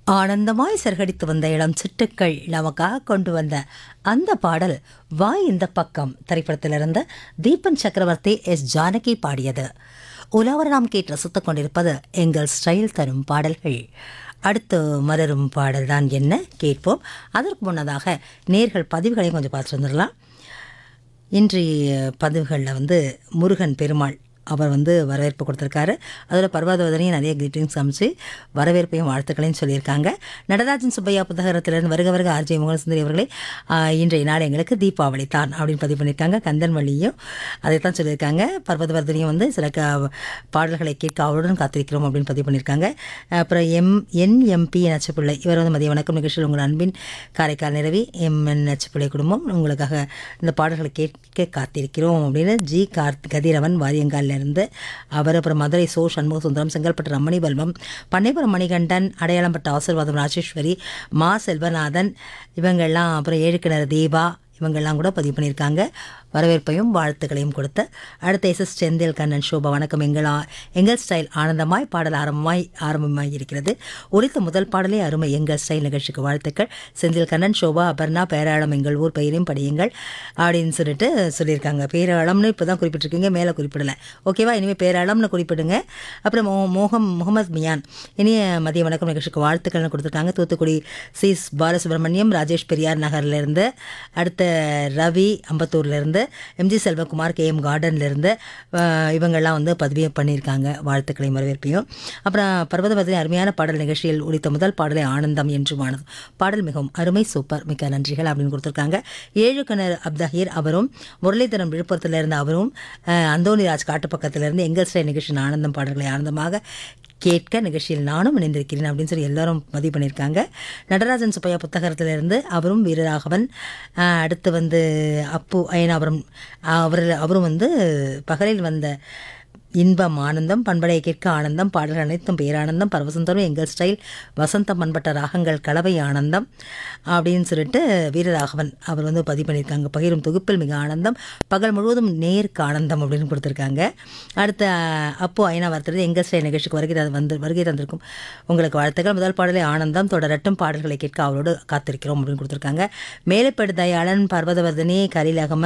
ஆனந்தமாய் சரகடித்து வந்த இளம் சிட்டுக்கள் நமக்காக கொண்டு வந்த அந்த பாடல் வா இந்த பக்கம் திரைப்படத்திலிருந்து தீபன் சக்கரவர்த்தி எஸ் ஜானகி பாடியது உலாவர நாம் கேட்டு ரசித்துக் கொண்டிருப்பது எங்கள் ஸ்டைல் தரும் பாடல்கள் அடுத்து மலரும் பாடல் தான் என்ன கேட்போம் அதற்கு முன்னதாக நேர்கள் பதிவுகளையும் கொஞ்சம் பார்த்துட்டு வந்துடலாம் இன்றைய பதிவுகளில் வந்து முருகன் பெருமாள் அவர் வந்து வரவேற்பு கொடுத்துருக்காரு அதில் பர்வதவதனையும் நிறைய கிரீட்டிங்ஸ் அமைச்சு வரவேற்பையும் வாழ்த்துக்களையும் சொல்லியிருக்காங்க நடராஜன் சுப்பையா புத்தகத்திலிருந்து வருக வருக ஆர்ஜே மோகன் சுந்தரி அவர்களே ஆஹ், இன்றைய நாள் எங்களுக்கு தீபாவளி தான் அப்படின்னு பதிவு பண்ணியிருக்காங்க கந்தன் வழியும் அதைத்தான் சொல்லியிருக்காங்க பர்வதவர்தனையும் வந்து சில க பாடல்களை கேட்க அவளுடன் காத்திருக்கிறோம் அப்படின்னு பதிவு பண்ணியிருக்காங்க அப்புறம் எம் என்எம்பி நச்சப்பிள்ளை இவர் வந்து மதிய வணக்கம் நிகழ்ச்சியில் உங்கள் அன்பின் காரைக்கால் நிறவி எம் என் நச்சப்பிள்ளை குடும்பம் உங்களுக்காக இந்த பாடல்களை கேட்க காத்திருக்கிறோம் அப்படின்னு ஜி கார்த் கதிரவன் வாரியங்காலில் இருந்து அவர் அப்புறம் மதுரை சோ சண்முக சுந்தரம் செங்கல்பட்டு ரமணி பல்வம் பண்ணைபுரம் மணிகண்டன் அடையாளம்பட்ட ஆசீர்வாதம் ராஜேஸ்வரி மா செல்வநாதன் இவங்கெல்லாம் அப்புறம் ஏழுக்கிணறு தீபா இவங்கெல்லாம் கூட பதிவு பண்ணியிருக்காங்க வரவேற்பையும் வாழ்த்துக்களையும் கொடுத்து அடுத்த எஸ் எஸ் செந்தில் கண்ணன் சோபா வணக்கம் எங்கள் ஆ- எங்கள் ஸ்டைல் ஆனந்தமாய் பாடல் ஆரம்பமாய் ஆரம்பமாய் இருக்கிறது ஒலித்த முதல் பாடலே அருமை எங்கள் ஸ்டைல் நிகழ்ச்சிக்கு வாழ்த்துக்கள் செந்தில் கண்ணன் சோபா அபர்ணா பேராளம் எங்கள் ஊர் பெயரையும் படியுங்கள் அப்படின்னு சொல்லிட்டு சொல்லியிருக்காங்க பேராளம்னு இப்போ தான் குறிப்பிட்டிருக்கீங்க மேலே குறிப்பிடலை ஓகேவா இனிமேல் பேராளம்னு குறிப்பிடுங்க அப்புறம் மோ மோகம் முகமது மியான் இனிய மதிய வணக்கம் நிகழ்ச்சிக்கு வாழ்த்துக்கள்னு கொடுத்துருக்காங்க தூத்துக்குடி சிஸ் பாலசுப்ரமணியம் ராஜேஷ் பெரியார் நகர்லேருந்து அடுத்த ரவி அம்பத்தூர்லேருந்து எம்ஜி செல்வகுமார் கே எம் கார்டன்லேருந்து இவங்கெல்லாம் வந்து பதிவு பண்ணியிருக்காங்க வாழ்த்துக்களையும் வரவேற்பையும் அப்புறம் பர்வதவதி அருமையான பாடல் நிகழ்ச்சியில் உடித்த முதல் பாடலை ஆனந்தம் என்றுமானது பாடல் மிகவும் அருமை சூப்பர் மிக்க நன்றிகள் அப்படின்னு கொடுத்துருக்காங்க ஏழு கிணறு அப்தஹீர் அவரும் முரளிதரன் விழுப்புரத்தில் இருந்து அவரும் அஹ், அந்தோணிராஜ் காட்டுப்பக்கத்திலிருந்து எங்கள் ஸ்டைல் நிகழ்ச்சியின் ஆனந்தம் பாடல்களை ஆனந்தமாக கேட்க நிகழ்ச்சியில் நானும் இணைந்திருக்கிறேன் அப்படின்னு சொல்லி எல்லாரும் பதிவு பண்ணியிருக்காங்க நடராஜன் சுப்பையா புத்தகத்திலிருந்து அவரும் வீரராகவன் ஆஹ், அடுத்து வந்து அப்பு அயனாபுரம் அவர் அவரும் வந்து பகலில் வந்த இன்பம் ஆனந்தம் பண்படையை கேட்க ஆனந்தம் பாடல்கள் அனைத்தும் பேரானந்தம் பரவசம் தரும் எங்கள் ஸ்டைல் வசந்தம் பண்பட்ட ராகங்கள் கலவை ஆனந்தம் அப்படின்னு சொல்லிட்டு வீரராகவன் அவர் வந்து பதிவு பண்ணியிருக்காங்க பகிரும் தொகுப்பில் மிக ஆனந்தம் பகல் முழுவதும் நேருக்கு ஆனந்தம் அப்படின்னு கொடுத்துருக்காங்க அடுத்த அஹ், அப்போ ஐநா வார்த்தை எங்கள் ஸ்டைல் நிகழ்ச்சிக்கு வருகை தந்து- வந்து வருகை தந்திருக்கும் உங்களுக்கு வாழ்த்துக்கள் முதல் பாடலை ஆனந்தம் தொடரட்டும் பாடல்களை கேட்க அவரோடு காத்திருக்கிறோம் அப்படின்னு கொடுத்துருக்காங்க மேலப்பேடு தயாளன் பர்வதவர்தனி கலீல் அகமது